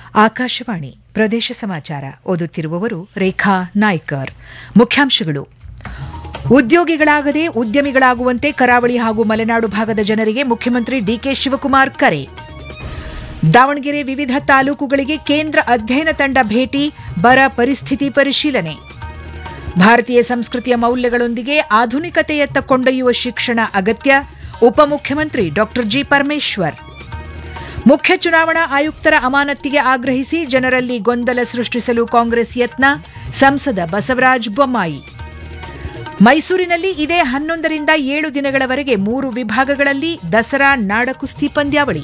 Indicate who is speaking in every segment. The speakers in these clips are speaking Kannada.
Speaker 1: ಆಕಾಶವಾಣಿ ಪ್ರದೇಶ ಸಮಾಚಾರ ಓದುತ್ತಿರುವವರು ರೇಖಾ ನಾಯ್ಕರ್ ಮುಖ್ಯಾಂಶಗಳು ಉದ್ಯೋಗಿಗಳಾಗದೆ ಉದ್ಯಮಿಗಳಾಗುವಂತೆ ಕರಾವಳಿ ಹಾಗೂ ಮಲೆನಾಡು ಭಾಗದ ಜನರಿಗೆ ಮುಖ್ಯಮಂತ್ರಿ ಡಿಕೆ ಶಿವಕುಮಾರ್ ಕರೆ ದಾವಣಗೆರೆ ವಿವಿಧ ತಾಲೂಕುಗಳಿಗೆ ಕೇಂದ್ರ ಅಧ್ಯಯನ ತಂಡ ಭೇಟಿ ಬರ ಪರಿಸ್ಥಿತಿ ಪರಿಶೀಲನೆ ಭಾರತೀಯ ಸಂಸ್ಕೃತಿಯ ಮೌಲ್ಯಗಳೊಂದಿಗೆ ಆಧುನಿಕತೆಯತ್ತ ಕೊಂಡೊಯ್ಯುವ ಶಿಕ್ಷಣ ಅಗತ್ಯ ಉಪಮುಖ್ಯಮಂತ್ರಿ ಡಾ ಜಿ ಪರಮೇಶ್ವರ್ ಮುಖ್ಯ ಚುನಾವಣಾ ಆಯುಕ್ತರ ಅಮಾನತಿಗೆ ಆಗ್ರಹಿಸಿ ಜನರಲ್ಲಿ ಗೊಂದಲ ಸೃಷ್ಟಿಸಲು ಕಾಂಗ್ರೆಸ್ ಯತ್ನ ಸಂಸದ ಬಸವರಾಜ ಬೊಮ್ಮಾಯಿ ಮೈಸೂರಿನಲ್ಲಿ ಇದೇ ಹನ್ನೊಂದರಿಂದ ಏಳು ದಿನಗಳವರೆಗೆ ಮೂರು ವಿಭಾಗಗಳಲ್ಲಿ ದಸರಾ ನಾಡಕುಸ್ತಿ ಪಂದ್ಯಾವಳಿ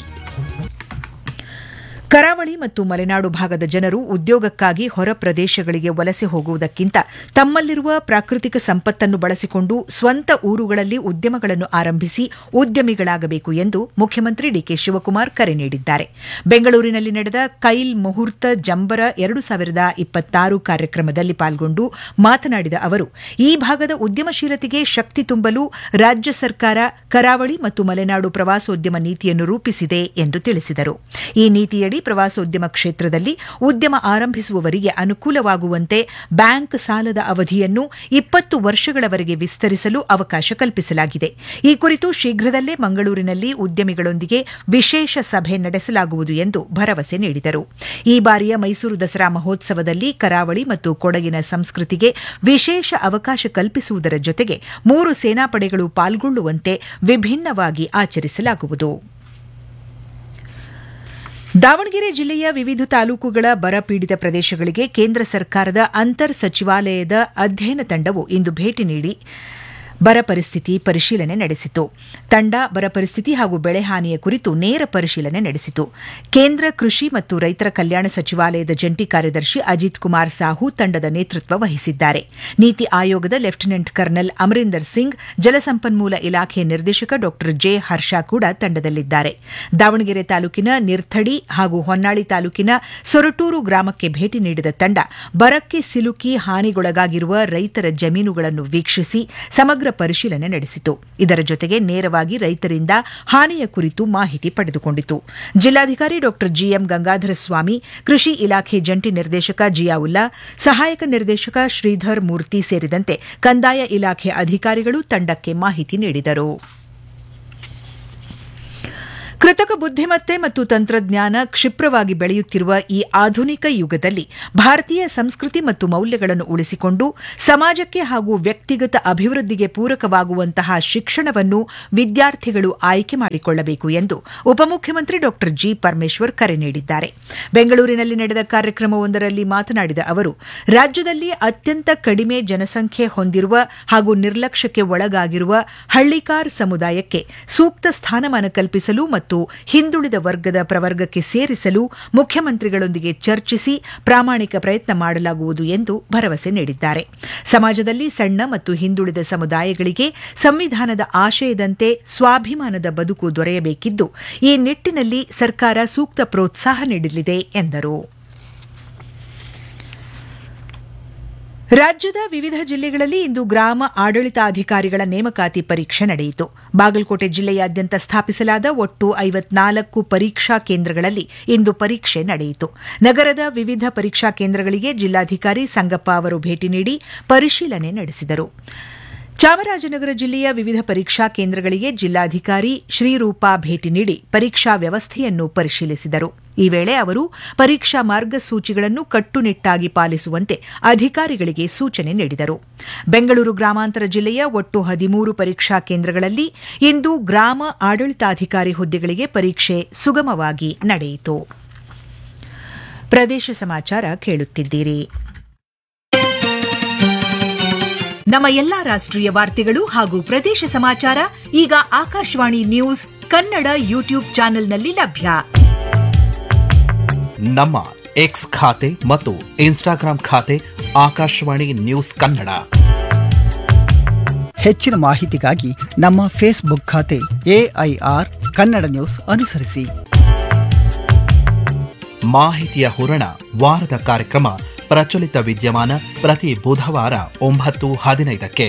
Speaker 1: ಕರಾವಳಿ ಮತ್ತು ಮಲೆನಾಡು ಭಾಗದ ಜನರು ಉದ್ಯೋಗಕ್ಕಾಗಿ ಹೊರ ಪ್ರದೇಶಗಳಿಗೆ ವಲಸೆ ಹೋಗುವುದಕ್ಕಿಂತ ತಮ್ಮಲ್ಲಿರುವ ಪ್ರಾಕೃತಿಕ ಸಂಪತ್ತನ್ನು ಬಳಸಿಕೊಂಡು ಸ್ವಂತ ಊರುಗಳಲ್ಲಿ ಉದ್ಯಮಗಳನ್ನು ಆರಂಭಿಸಿ ಉದ್ಯಮಿಗಳಾಗಬೇಕು ಎಂದು ಮುಖ್ಯಮಂತ್ರಿ ಡಿಕೆ ಶಿವಕುಮಾರ್ ಕರೆ ನೀಡಿದ್ದಾರೆ ಬೆಂಗಳೂರಿನಲ್ಲಿ ನಡೆದ ಕೈಲ್ ಮುಹೂರ್ತ ಜಂಬರ ಎರಡು ಸಾವಿರದ ಇಪ್ಪತ್ತಾರು ಕಾರ್ಯಕ್ರಮದಲ್ಲಿ ಪಾಲ್ಗೊಂಡು ಮಾತನಾಡಿದ ಅವರು ಈ ಭಾಗದ ಉದ್ಯಮಶೀಲತೆಗೆ ಶಕ್ತಿ ತುಂಬಲು ರಾಜ್ಯ ಸರ್ಕಾರ ಕರಾವಳಿ ಮತ್ತು ಮಲೆನಾಡು ಪ್ರವಾಸೋದ್ಯಮ ನೀತಿಯನ್ನು ರೂಪಿಸಿದೆ ಎಂದು ತಿಳಿಸಿದರು ಈ ನೀತಿಯಡಿ ಪ್ರವಾಸೋದ್ಯಮ ಕ್ಷೇತ್ರದಲ್ಲಿ ಉದ್ಯಮ ಆರಂಭಿಸುವವರಿಗೆ ಅನುಕೂಲವಾಗುವಂತೆ ಬ್ಯಾಂಕ್ ಸಾಲದ ಅವಧಿಯನ್ನು ಇಪ್ಪತ್ತು ವರ್ಷಗಳವರೆಗೆ ವಿಸ್ತರಿಸಲು ಅವಕಾಶ ಕಲ್ಪಿಸಲಾಗಿದೆ ಈ ಕುರಿತು ಶೀಘ್ರದಲ್ಲೇ ಮಂಗಳೂರಿನಲ್ಲಿ ಉದ್ಯಮಿಗಳೊಂದಿಗೆ ವಿಶೇಷ ಸಭೆ ನಡೆಸಲಾಗುವುದು ಎಂದು ಭರವಸೆ ನೀಡಿದರು ಈ ಬಾರಿಯ ಮೈಸೂರು ದಸರಾ ಮಹೋತ್ಸವದಲ್ಲಿ ಕರಾವಳಿ ಮತ್ತು ಕೊಡಗಿನ ಸಂಸ್ಕೃತಿಗೆ ವಿಶೇಷ ಅವಕಾಶ ಕಲ್ಪಿಸುವುದರ ಜೊತೆಗೆ ಮೂರು ಸೇನಾಪಡೆಗಳು ಪಾಲ್ಗೊಳ್ಳುವಂತೆ ವಿಭಿನ್ನವಾಗಿ ಆಚರಿಸಲಾಗುವುದು ದಾವಣಗೆರೆ ಜಿಲ್ಲೆಯ ವಿವಿಧ ತಾಲೂಕುಗಳ ಬರ ಪೀಡಿತ ಪ್ರದೇಶಗಳಿಗೆ ಕೇಂದ್ರ ಸರ್ಕಾರದ ಅಂತರ್ ಸಚಿವಾಲಯದ ಅಧ್ಯಯನ ತಂಡವು ಇಂದು ಭೇಟಿ ನೀಡಿ ಬರ ಪರಿಸ್ಥಿತಿ ಪರಿಶೀಲನೆ ನಡೆಸಿತು ತಂಡ ಬರ ಪರಿಸ್ಥಿತಿ ಹಾಗೂ ಬೆಳೆ ಹಾನಿಯ ಕುರಿತು ನೇರ ಪರಿಶೀಲನೆ ನಡೆಸಿತು ಕೇಂದ್ರ ಕೃಷಿ ಮತ್ತು ರೈತರ ಕಲ್ಯಾಣ ಸಚಿವಾಲಯದ ಜಂಟಿ ಕಾರ್ಯದರ್ಶಿ ಅಜಿತ್ ಕುಮಾರ್ ಸಾಹು ತಂಡದ ನೇತೃತ್ವ ವಹಿಸಿದ್ದಾರೆ ನೀತಿ ಆಯೋಗದ ಲೆಫ್ಟಿನೆಂಟ್ ಕರ್ನಲ್ ಅಮರಿಂದರ್ ಸಿಂಗ್ ಜಲಸಂಪನ್ಮೂಲ ಇಲಾಖೆಯ ನಿರ್ದೇಶಕ ಡಾ ಜೆ ಹರ್ಷ ಕೂಡ ತಂಡದಲ್ಲಿದ್ದಾರೆ ದಾವಣಗೆರೆ ತಾಲೂಕಿನ ನಿರ್ಥಡಿ ಹಾಗೂ ಹೊನ್ನಾಳಿ ತಾಲೂಕಿನ ಸೊರಟೂರು ಗ್ರಾಮಕ್ಕೆ ಭೇಟಿ ನೀಡಿದ ತಂಡ ಬರಕ್ಕೆ ಸಿಲುಕಿ ಹಾನಿಗೊಳಗಾಗಿರುವ ರೈತರ ಜಮೀನುಗಳನ್ನು ವೀಕ್ಷಿಸಿ ಸಮಗ್ರ ಪರಿಶೀಲನೆ ನಡೆಸಿತು ಇದರ ಜೊತೆಗೆ ನೇರವಾಗಿ ರೈತರಿಂದ ಹಾನಿಯ ಕುರಿತು ಮಾಹಿತಿ ಪಡೆದುಕೊಂಡಿತು ಜಿಲ್ಲಾಧಿಕಾರಿ ಡಾ ಜಿಎಂ ಗಂಗಾಧರ ಸ್ವಾಮಿ ಕೃಷಿ ಇಲಾಖೆ ಜಂಟಿ ನಿರ್ದೇಶಕ ಜಿಯಾವುಲ್ಲಾ ಸಹಾಯಕ ನಿರ್ದೇಶಕ ಶ್ರೀಧರ್ ಮೂರ್ತಿ ಸೇರಿದಂತೆ ಕಂದಾಯ ಇಲಾಖೆ ಅಧಿಕಾರಿಗಳು ತಂಡಕ್ಕೆ ಮಾಹಿತಿ ನೀಡಿದರು ಕೃತಕ ಬುದ್ಧಿಮತ್ತೆ ಮತ್ತು ತಂತ್ರಜ್ಞಾನ ಕ್ಷಿಪ್ರವಾಗಿ ಬೆಳೆಯುತ್ತಿರುವ ಈ ಆಧುನಿಕ ಯುಗದಲ್ಲಿ ಭಾರತೀಯ ಸಂಸ್ಕೃತಿ ಮತ್ತು ಮೌಲ್ಯಗಳನ್ನು ಉಳಿಸಿಕೊಂಡು ಸಮಾಜಕ್ಕೆ ಹಾಗೂ ವ್ಯಕ್ತಿಗತ ಅಭಿವೃದ್ಧಿಗೆ ಪೂರಕವಾಗುವಂತಹ ಶಿಕ್ಷಣವನ್ನು ವಿದ್ಯಾರ್ಥಿಗಳು ಆಯ್ಕೆ ಮಾಡಿಕೊಳ್ಳಬೇಕು ಎಂದು ಉಪಮುಖ್ಯಮಂತ್ರಿ ಡಾ ಜಿ ಪರಮೇಶ್ವರ್ ಕರೆ ನೀಡಿದ್ದಾರೆ ಬೆಂಗಳೂರಿನಲ್ಲಿ ನಡೆದ ಕಾರ್ಯಕ್ರಮವೊಂದರಲ್ಲಿ ಮಾತನಾಡಿದ ಅವರು ರಾಜ್ಯದಲ್ಲಿ ಅತ್ಯಂತ ಕಡಿಮೆ ಜನಸಂಖ್ಯೆ ಹೊಂದಿರುವ ಹಾಗೂ ನಿರ್ಲಕ್ಷ್ಯಕ್ಕೆ ಒಳಗಾಗಿರುವ ಹಳ್ಳಿಕಾರ್ ಸಮುದಾಯಕ್ಕೆ ಸೂಕ್ತ ಸ್ಥಾನಮಾನ ಕಲ್ಪಿಸಲು ಮತ್ತು ಹಿಂದುಳಿದ ವರ್ಗದ ಪ್ರವರ್ಗಕ್ಕೆ ಸೇರಿಸಲು ಮುಖ್ಯಮಂತ್ರಿಗಳೊಂದಿಗೆ ಚರ್ಚಿಸಿ ಪ್ರಾಮಾಣಿಕ ಪ್ರಯತ್ನ ಮಾಡಲಾಗುವುದು ಎಂದು ಭರವಸೆ ನೀಡಿದ್ದಾರೆ ಸಮಾಜದಲ್ಲಿ ಸಣ್ಣ ಮತ್ತು ಹಿಂದುಳಿದ ಸಮುದಾಯಗಳಿಗೆ ಸಂವಿಧಾನದ ಆಶಯದಂತೆ ಸ್ವಾಭಿಮಾನದ ಬದುಕು ದೊರೆಯಬೇಕಿದ್ದು ಈ ನಿಟ್ಟಿನಲ್ಲಿ ಸರ್ಕಾರ ಸೂಕ್ತ ಪ್ರೋತ್ಸಾಹ ನೀಡಲಿದೆ ಎಂದರು ರಾಜ್ಯದ ವಿವಿಧ ಜಿಲ್ಲೆಗಳಲ್ಲಿ ಇಂದು ಗ್ರಾಮ ಆಡಳಿತಾಧಿಕಾರಿಗಳ ನೇಮಕಾತಿ ಪರೀಕ್ಷೆ ನಡೆಯಿತು ಬಾಗಲಕೋಟೆ ಜಿಲ್ಲೆಯಾದ್ಯಂತ ಸ್ಥಾಪಿಸಲಾದ ಒಟ್ಟು ಐವತ್ನಾಲ್ಕು ಪರೀಕ್ಷಾ ಕೇಂದ್ರಗಳಲ್ಲಿ ಇಂದು ಪರೀಕ್ಷೆ ನಡೆಯಿತು ನಗರದ ವಿವಿಧ ಪರೀಕ್ಷಾ ಕೇಂದ್ರಗಳಿಗೆ ಜಿಲ್ಲಾಧಿಕಾರಿ ಸಂಗಪ್ಪ ಅವರು ಭೇಟಿ ನೀಡಿ ಪರಿಶೀಲನೆ ನಡೆಸಿದರು ಚಾಮರಾಜನಗರ ಜಿಲ್ಲೆಯ ವಿವಿಧ ಪರೀಕ್ಷಾ ಕೇಂದ್ರಗಳಿಗೆ ಜಿಲ್ಲಾಧಿಕಾರಿ ಶ್ರೀರೂಪಾ ಭೇಟಿ ನೀಡಿ ಪರೀಕ್ಷಾ ವ್ಯವಸ್ಥೆಯನ್ನು ಪರಿಶೀಲಿಸಿದರು ಈ ವೇಳೆ ಅವರು ಪರೀಕ್ಷಾ ಮಾರ್ಗಸೂಚಿಗಳನ್ನು ಕಟ್ಟುನಿಟ್ಟಾಗಿ ಪಾಲಿಸುವಂತೆ ಅಧಿಕಾರಿಗಳಿಗೆ ಸೂಚನೆ ನೀಡಿದರು ಬೆಂಗಳೂರು ಗ್ರಾಮಾಂತರ ಜಿಲ್ಲೆಯ ಒಟ್ಟು ಹದಿಮೂರು ಪರೀಕ್ಷಾ ಕೇಂದ್ರಗಳಲ್ಲಿ ಇಂದು ಗ್ರಾಮ ಆಡಳಿತಾಧಿಕಾರಿ ಹುದ್ದೆಗಳಿಗೆ ಪರೀಕ್ಷೆ ಸುಗಮವಾಗಿ ನಡೆಯಿತು ಪ್ರದೇಶ ಸಮಾಚಾರ ಕೇಳುತ್ತಿದ್ದೀರಿ ನಮ್ಮ ಎಲ್ಲಾ ರಾಷ್ಟ್ರೀಯ ವಾರ್ತೆಗಳು ಹಾಗೂ ಪ್ರದೇಶ ಸಮಾಚಾರ ಈಗ ಆಕಾಶವಾಣಿ ನ್ಯೂಸ್ ಕನ್ನಡ ಯೂಟ್ಯೂಬ್ ಚಾನೆಲ್ನಲ್ಲಿ ಲಭ್ಯ
Speaker 2: ನಮ್ಮ ಎಕ್ಸ್ ಖಾತೆ ಮತ್ತು ಇನ್ಸ್ಟಾಗ್ರಾಂ ಖಾತೆ ಆಕಾಶವಾಣಿ ನ್ಯೂಸ್ ಕನ್ನಡ
Speaker 3: ಹೆಚ್ಚಿನ ಮಾಹಿತಿಗಾಗಿ ನಮ್ಮ ಫೇಸ್ಬುಕ್ ಖಾತೆ ಎಐಆರ್ ಕನ್ನಡ ನ್ಯೂಸ್ ಅನುಸರಿಸಿ
Speaker 2: ಮಾಹಿತಿಯ ಹೂರಣ ವಾರದ ಕಾರ್ಯಕ್ರಮ ಪ್ರಚಲಿತ ವಿದ್ಯಮಾನ ಪ್ರತಿ ಬುಧವಾರ ಒಂಬತ್ತು ಹದಿನೈದಕ್ಕೆ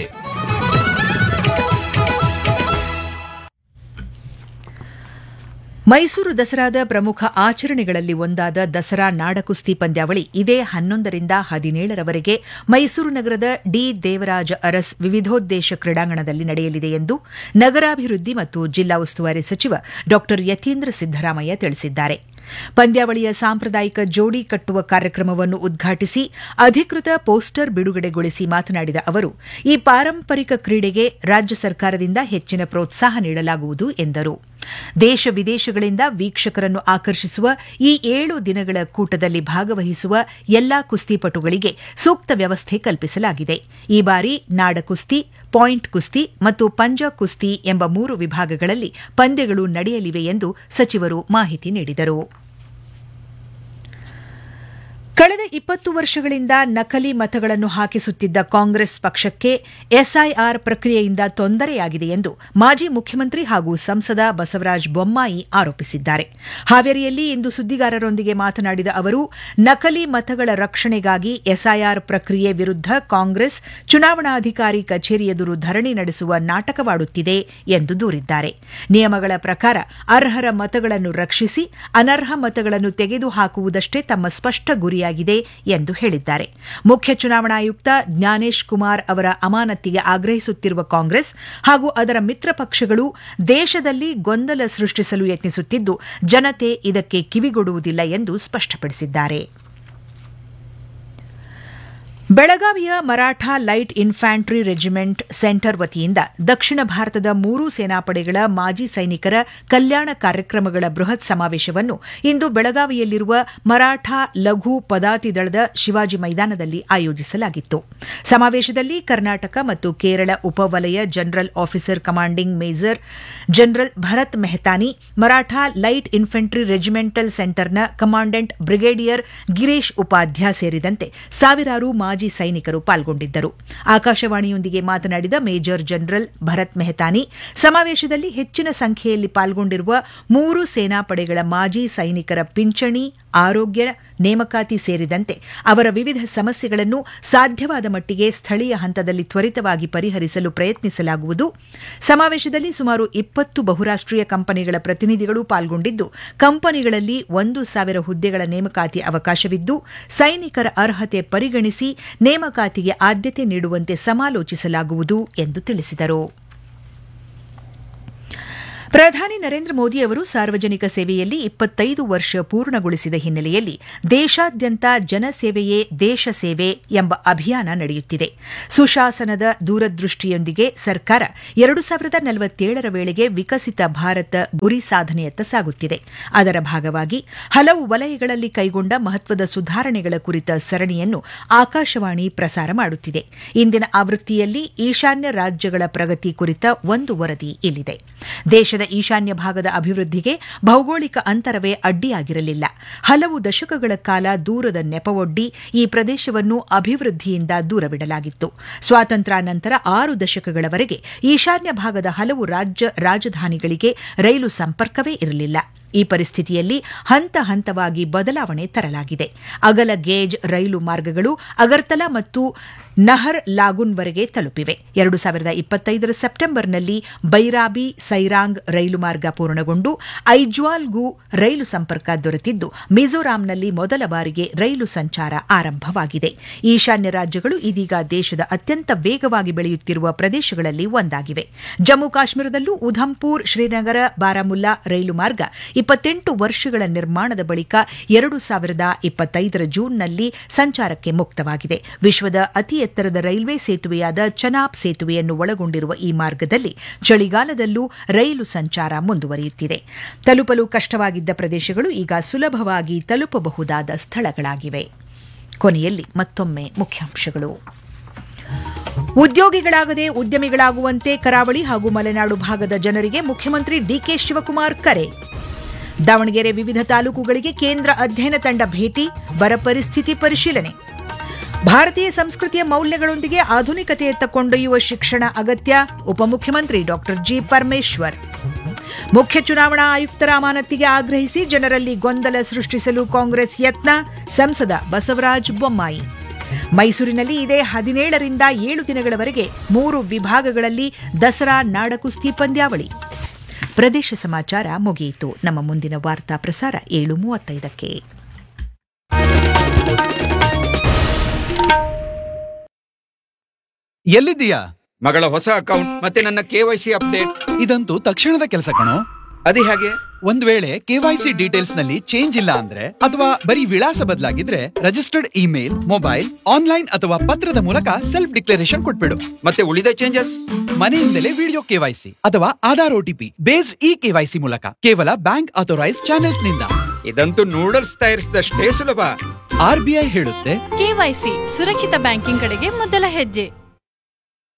Speaker 1: ಮೈಸೂರು ದಸರಾದ ಪ್ರಮುಖ ಆಚರಣೆಗಳಲ್ಲಿ ಒಂದಾದ ದಸರಾ ನಾಡಕುಸ್ತಿ ಪಂದ್ಯಾವಳಿ ಇದೇ ಹನ್ನೊಂದರಿಂದ ಹದಿನೇಳರವರೆಗೆ ಮೈಸೂರು ನಗರದ ಡಿ ದೇವರಾಜ ಅರಸ್ ವಿವಿಧೋದ್ದೇಶ ಕ್ರೀಡಾಂಗಣದಲ್ಲಿ ನಡೆಯಲಿದೆ ಎಂದು ನಗರಾಭಿವೃದ್ಧಿ ಮತ್ತು ಜಿಲ್ಲಾ ಉಸ್ತುವಾರಿ ಸಚಿವ ಡಾ ಯತೀಂದ್ರ ಸಿದ್ದರಾಮಯ್ಯ ತಿಳಿಸಿದ್ದಾರೆ ಪಂದ್ಯಾವಳಿಯ ಸಾಂಪ್ರದಾಯಿಕ ಜೋಡಿ ಕಟ್ಟುವ ಕಾರ್ಯಕ್ರಮವನ್ನು ಉದ್ಘಾಟಿಸಿ ಅಧಿಕೃತ ಪೋಸ್ಟರ್ ಬಿಡುಗಡೆಗೊಳಿಸಿ ಮಾತನಾಡಿದ ಅವರು ಈ ಪಾರಂಪರಿಕ ಕ್ರೀಡೆಗೆ ರಾಜ್ಯ ಸರ್ಕಾರದಿಂದ ಹೆಚ್ಚಿನ ಪ್ರೋತ್ಸಾಹ ನೀಡಲಾಗುವುದು ಎಂದರು ದೇಶ ವಿದೇಶಗಳಿಂದ ವೀಕ್ಷಕರನ್ನು ಆಕರ್ಷಿಸುವ ಈ ಏಳು ದಿನಗಳ ಕೂಟದಲ್ಲಿ ಭಾಗವಹಿಸುವ ಎಲ್ಲಾ ಕುಸ್ತಿಪಟುಗಳಿಗೆ ಸೂಕ್ತ ವ್ಯವಸ್ಥೆ ಕಲ್ಪಿಸಲಾಗಿದೆ ಈ ಬಾರಿ ನಾಡ ಕುಸ್ತಿ ಪಾಯಿಂಟ್ ಕುಸ್ತಿ ಮತ್ತು ಪಂಜ ಕುಸ್ತಿ ಎಂಬ ಮೂರು ವಿಭಾಗಗಳಲ್ಲಿ ಪಂದ್ಯಗಳು ನಡೆಯಲಿವೆ ಎಂದು ಸಚಿವರು ಮಾಹಿತಿ ನೀಡಿದರು ಕಳೆದ ಇಪ್ಪತ್ತು ವರ್ಷಗಳಿಂದ ನಕಲಿ ಮತಗಳನ್ನು ಹಾಕಿಸುತ್ತಿದ್ದ ಕಾಂಗ್ರೆಸ್ ಪಕ್ಷಕ್ಕೆ ಎಸ್ಐಆರ್ ಪ್ರಕ್ರಿಯೆಯಿಂದ ತೊಂದರೆಯಾಗಿದೆ ಎಂದು ಮಾಜಿ ಮುಖ್ಯಮಂತ್ರಿ ಹಾಗೂ ಸಂಸದ ಬಸವರಾಜ ಬೊಮ್ಮಾಯಿ ಆರೋಪಿಸಿದ್ದಾರೆ ಹಾವೇರಿಯಲ್ಲಿ ಇಂದು ಸುದ್ದಿಗಾರರೊಂದಿಗೆ ಮಾತನಾಡಿದ ಅವರು ನಕಲಿ ಮತಗಳ ರಕ್ಷಣೆಗಾಗಿ ಎಸ್ಐಆರ್ ಪ್ರಕ್ರಿಯೆ ವಿರುದ್ಧ ಕಾಂಗ್ರೆಸ್ ಚುನಾವಣಾಧಿಕಾರಿ ಕಚೇರಿ ಎದುರು ಧರಣಿ ನಡೆಸುವ ನಾಟಕವಾಡುತ್ತಿದೆ ಎಂದು ದೂರಿದ್ದಾರೆ ನಿಯಮಗಳ ಪ್ರಕಾರ ಅರ್ಹರ ಮತಗಳನ್ನು ರಕ್ಷಿಸಿ ಅನರ್ಹ ಮತಗಳನ್ನು ತೆಗೆದುಹಾಕುವುದಷ್ಟೇ ತಮ್ಮ ಸ್ಪಷ್ಟ ಗುರಿಯಾಗಿದೆ ಎಂದು ಹೇಳಿದ್ದಾರೆ ಮುಖ್ಯ ಚುನಾವಣಾಯುಕ್ತ ಜ್ಞಾನೇಶ್ ಕುಮಾರ್ ಅವರ ಅಮಾನತಿಗೆ ಆಗ್ರಹಿಸುತ್ತಿರುವ ಕಾಂಗ್ರೆಸ್ ಹಾಗೂ ಅದರ ಮಿತ್ರ ಪಕ್ಷಗಳು ದೇಶದಲ್ಲಿ ಗೊಂದಲ ಸೃಷ್ಟಿಸಲು ಯತ್ನಿಸುತ್ತಿದ್ದು ಜನತೆ ಇದಕ್ಕೆ ಕಿವಿಗೊಡುವುದಿಲ್ಲ ಎಂದು ಸ್ಪಷ್ಟಪಡಿಸಿದ್ದಾರೆ ಬೆಳಗಾವಿಯ Maratha Light Infantry Regiment Centre ವತಿಯಿಂದ ದಕ್ಷಿಣ ಭಾರತದ ಮೂರೂ ಸೇನಾಪಡೆಗಳ ಮಾಜಿ ಸೈನಿಕರ ಕಲ್ಯಾಣ ಕಾರ್ಯಕ್ರಮಗಳ ಬೃಹತ್ ಸಮಾವೇಶವನ್ನು ಇಂದು ಬೆಳಗಾವಿಯಲ್ಲಿರುವ ಮರಾಠ ಲಘು ಪದಾತಿ ದಳದ ಶಿವಾಜಿ ಮೈದಾನದಲ್ಲಿ ಆಯೋಜಿಸಲಾಗಿತ್ತು ಸಮಾವೇಶದಲ್ಲಿ ಕರ್ನಾಟಕ ಮತ್ತು ಕೇರಳ ಉಪವಲಯ general officer commanding major general Bharat Mehtani Maratha Light Infantry Regimental ಸೆಂಟರ್ನ ಕಮಾಂಡೆಂಟ್ ಬ್ರಿಗೇಡಿಯರ್ ಗಿರೀಶ್ ಉಪಾಧ್ಯ ಸೇರಿದಂತೆ ಸಾವಿರಾರು ಮಾಜಿ ಸೈನಿಕರು ಪಾಲ್ಗೊಂಡಿದ್ದರು ಆಕಾಶವಾಣಿಯೊಂದಿಗೆ ಮಾತನಾಡಿದ ಮೇಜರ್ ಜನರಲ್ ಭರತ್ ಮೆಹತಾನಿ ಸಮಾವೇಶದಲ್ಲಿ ಹೆಚ್ಚಿನ ಸಂಖ್ಯೆಯಲ್ಲಿ ಪಾಲ್ಗೊಂಡಿರುವ ಮೂರು ಸೇನಾಪಡೆಗಳ ಮಾಜಿ ಸೈನಿಕರ ಪಿಂಚಣಿ ಆರೋಗ್ಯ ನೇಮಕಾತಿ ಸೇರಿದಂತೆ ಅವರ ವಿವಿಧ ಸಮಸ್ಯೆಗಳನ್ನು ಸಾಧ್ಯವಾದ ಮಟ್ಟಿಗೆ ಸ್ಥಳೀಯ ಹಂತದಲ್ಲಿ ತ್ವರಿತವಾಗಿ ಪರಿಹರಿಸಲು ಪ್ರಯತ್ನಿಸಲಾಗುವುದು ಸಮಾವೇಶದಲ್ಲಿ ಸುಮಾರು ಇಪ್ಪತ್ತು ಬಹುರಾಷ್ಟೀಯ ಕಂಪನಿಗಳ ಪ್ರತಿನಿಧಿಗಳು ಪಾಲ್ಗೊಂಡಿದ್ದು ಕಂಪನಿಗಳಲ್ಲಿ ಒಂದು ಸಾವಿರ ಹುದ್ದೆಗಳ ನೇಮಕಾತಿ ಅವಕಾಶವಿದ್ದು ಸೈನಿಕರ ಅರ್ಹತೆ ಪರಿಗಣಿಸಿ ನೇಮಕಾತಿಗೆ ಆದ್ಯತೆ ನೀಡುವಂತೆ ಸಮಾಲೋಚಿಸಲಾಗುವುದು ಎಂದು ತಿಳಿಸಿದರು ಪ್ರಧಾನಿ ನರೇಂದ್ರ ಮೋದಿ ಅವರು ಸಾರ್ವಜನಿಕ ಸೇವೆಯಲ್ಲಿ ಇಪ್ಪತ್ತೈದು ವರ್ಷ ಪೂರ್ಣಗೊಳಿಸಿದ ಹಿನ್ನೆಲೆಯಲ್ಲಿ ದೇಶಾದ್ಯಂತ ಜನಸೇವೆಯೇ ದೇಶ ಸೇವೆ ಎಂಬ ಅಭಿಯಾನ ನಡೆಯುತ್ತಿದೆ ಸುಶಾಸನದ ದೂರದೃಷ್ಟಿಯೊಂದಿಗೆ ಸರ್ಕಾರ ಎರಡು ಸಾವಿರದ ನಲವತ್ತೇಳರ ವೇಳೆಗೆ ವಿಕಸಿತ ಭಾರತ ಗುರಿ ಸಾಧನೆಯತ್ತ ಸಾಗುತ್ತಿದೆ ಅದರ ಭಾಗವಾಗಿ ಹಲವು ವಲಯಗಳಲ್ಲಿ ಕೈಗೊಂಡ ಮಹತ್ವದ ಸುಧಾರಣೆಗಳ ಕುರಿತ ಸರಣಿಯನ್ನು ಆಕಾಶವಾಣಿ ಪ್ರಸಾರ ಮಾಡುತ್ತಿದೆ ಇಂದಿನ ಆವೃತ್ತಿಯಲ್ಲಿ ಈಶಾನ್ಯ ರಾಜ್ಯಗಳ ಪ್ರಗತಿ ಕುರಿತ ಒಂದು ವರದಿ ಇಲ್ಲಿದೆ ದೇಶದ ಈಶಾನ್ಯ ಭಾಗದ ಅಭಿವೃದ್ಧಿಗೆ ಭೌಗೋಳಿಕ ಅಂತರವೇ ಅಡ್ಡಿಯಾಗಿರಲಿಲ್ಲ ಹಲವು ದಶಕಗಳ ಕಾಲ ದೂರದ ನೆಪವೊಡ್ಡಿ ಈ ಪ್ರದೇಶವನ್ನು ಅಭಿವೃದ್ಧಿಯಿಂದ ದೂರವಿಡಲಾಗಿತ್ತು ಸ್ವಾತಂತ್ರ್ಯ ನಂತರ ಆರು ದಶಕಗಳವರೆಗೆ ಈಶಾನ್ಯ ಭಾಗದ ಹಲವು ರಾಜ್ಯ ರಾಜಧಾನಿಗಳಿಗೆ ರೈಲು ಸಂಪರ್ಕವೇ ಇರಲಿಲ್ಲ ಈ ಪರಿಸ್ಥಿತಿಯಲ್ಲಿ ಹಂತ ಹಂತವಾಗಿ ಬದಲಾವಣೆ ತರಲಾಗಿದೆ ಅಗಲ ಗೇಜ್ ರೈಲು ಮಾರ್ಗಗಳು ಅಗರ್ತಲಾ ಮತ್ತು ನಹರ್ ಲಾಗುನ್ವರೆಗೆ ತಲುಪಿವೆ ಎರಡು ಸಾವಿರದ ಇಪ್ಪತ್ತೈದರ ಸೆಪ್ಟೆಂಬರ್ನಲ್ಲಿ ಬೈರಾಬಿ ಸೈರಾಂಗ್ ರೈಲು ಮಾರ್ಗ ಪೂರ್ಣಗೊಂಡು ಐಜ್ವಾಲ್ಗೂ ರೈಲು ಸಂಪರ್ಕ ದೊರೆತಿದ್ದು ಮಿಜೋರಾಂನಲ್ಲಿ ಮೊದಲ ಬಾರಿಗೆ ರೈಲು ಸಂಚಾರ ಆರಂಭವಾಗಿದೆ ಈಶಾನ್ಯ ರಾಜ್ಯಗಳು ಇದೀಗ ದೇಶದ ಅತ್ಯಂತ ವೇಗವಾಗಿ ಬೆಳೆಯುತ್ತಿರುವ ಪ್ರದೇಶಗಳಲ್ಲಿ ಒಂದಾಗಿವೆ ಜಮ್ಮು ಕಾಶ್ಮೀರದಲ್ಲೂ ಉಧಂಪುರ್ ಶ್ರೀನಗರ ಬಾರಾಮುಲ್ಲಾ ರೈಲು ಮಾರ್ಗ ಇಪ್ಪತ್ತೆಂಟು ವರ್ಷಗಳ ನಿರ್ಮಾಣದ ಬಳಿಕ ಎರಡು ಸಾವಿರದ ಇಪ್ಪತ್ತೈದರ ಜೂನ್ನಲ್ಲಿ ಸಂಚಾರಕ್ಕೆ ಮುಕ್ತವಾಗಿದೆ ವಿಶ್ವದ ಅತಿ ಎತ್ತರದ ರೈಲ್ವೆ ಸೇತುವೆಯಾದ ಚನಾಬ್ ಸೇತುವೆಯನ್ನು ಒಳಗೊಂಡಿರುವ ಈ ಮಾರ್ಗದಲ್ಲಿ ಚಳಿಗಾಲದಲ್ಲೂ ರೈಲು ಸಂಚಾರ ಮುಂದುವರಿಯುತ್ತಿದೆ ತಲುಪಲು ಕಷ್ಟವಾಗಿದ್ದ ಪ್ರದೇಶಗಳು ಈಗ ಸುಲಭವಾಗಿ ತಲುಪಬಹುದಾದ ಸ್ಥಳಗಳಾಗಿವೆ ಕೊನೆಯಲ್ಲಿ ಮತ್ತೊಮ್ಮೆ ಮುಖ್ಯಾಂಶಗಳು ಉದ್ಯೋಗಿಗಳಾಗದೆ ಉದ್ಯಮಿಗಳಾಗುವಂತೆ ಕರಾವಳಿ ಹಾಗೂ ಮಲೆನಾಡು ಭಾಗದ ಜನರಿಗೆ ಮುಖ್ಯಮಂತ್ರಿ ಡಿಕೆ ಶಿವಕುಮಾರ್ ಕರೆ ದಾವಣಗೆರೆ ವಿವಿಧ ತಾಲೂಕುಗಳಿಗೆ ಕೇಂದ್ರ ಅಧ್ಯಯನ ತಂಡ ಭೇಟಿ ಬರ ಪರಿಸ್ಥಿತಿ ಪರಿಶೀಲನೆ ಭಾರತೀಯ ಸಂಸ್ಕೃತಿಯ ಮೌಲ್ಯಗಳೊಂದಿಗೆ ಆಧುನಿಕತೆಯತ್ತ ಕೊಂಡೊಯ್ಯುವ ಶಿಕ್ಷಣ ಅಗತ್ಯ ಉಪಮುಖ್ಯಮಂತ್ರಿ ಡಾ ಜಿ ಪರಮೇಶ್ವರ್ ಮುಖ್ಯ ಚುನಾವಣಾ ಆಯುಕ್ತರ ಅಮಾನತಿಗೆ ಆಗ್ರಹಿಸಿ ಜನರಲ್ಲಿ ಗೊಂದಲ ಸೃಷ್ಟಿಸಲು ಕಾಂಗ್ರೆಸ್ ಯತ್ನ ಸಂಸದ ಬಸವರಾಜ ಬೊಮ್ಮಾಯಿ ಮೈಸೂರಿನಲ್ಲಿ ಇದೇ ಹದಿನೇಳರಿಂದ ಏಳು ದಿನಗಳವರೆಗೆ ಮೂರು ವಿಭಾಗಗಳಲ್ಲಿ ದಸರಾ ನಾಡಕುಸ್ತಿ ಪಂದ್ಯಾವಳಿ ಪ್ರದೇಶ ಸಮಾಚಾರ ಮುಗಿಯಿತು ನಮ್ಮ ಮುಂದಿನ ವಾರ್ತಾ ಪ್ರಸಾರ ಏಳು ಮೂವತ್ತೈದಕ್ಕೆ
Speaker 4: ಎಲ್ಲಿದ್ದೀಯಾ
Speaker 5: ಮಗಳ ಹೊಸ ಅಕೌಂಟ್ ಮತ್ತೆ ನನ್ನ ಕೆವೈಸಿ ಅಪ್ಡೇಟ್
Speaker 4: ಇದಂತೂ ತಕ್ಷಣದ ಕೆಲಸ ಕಣೋ
Speaker 5: ಅದೇ ಹಾಗೆ
Speaker 4: ಒಂದ್ ವೇಳೆ ಕೆವೈಸಿ ಡೀಟೇಲ್ಸ್ ನಲ್ಲಿ ಚೇಂಜ್ ಇಲ್ಲ ಅಂದ್ರೆ ಅಥವಾ ಬರೀ ವಿಳಾಸ ಬದಲಾಗಿದ್ರೆ ರಿಜಿಸ್ಟರ್ಡ್ ಇಮೇಲ್ ಮೊಬೈಲ್ ಆನ್ಲೈನ್ ಅಥವಾ ಪತ್ರದ ಮೂಲಕ ಸೆಲ್ಫ್ ಡಿಕ್ಲರೇಷನ್ ಕೊಟ್ಬಿಡು
Speaker 5: ಮತ್ತೆ ಉಳಿದ ಚೇಂಜಸ್
Speaker 4: ಮನೆಯಿಂದಲೇ ವಿಡಿಯೋ ಕೆವೈಸಿ ಅಥವಾ Aadhaar OTP based e KYC ಮೂಲಕ ಕೇವಲ ಬ್ಯಾಂಕ್ ಅಥರೈಸ್ ಚಾನೆಲ್ಸ್ ನಿಂದ
Speaker 5: ಇದಂತೂ ನೂಡಲ್ಸ್ ತಯಾರಿಸಿದಷ್ಟೇ ಸುಲಭ
Speaker 4: ಆರ್ ಬಿ ಐ ಹೇಳುತ್ತೆ
Speaker 6: ಕೆವೈಸಿ ಸುರಕ್ಷಿತ ಬ್ಯಾಂಕಿಂಗ್ ಕಡೆಗೆ ಮೊದಲ ಹೆಜ್ಜೆ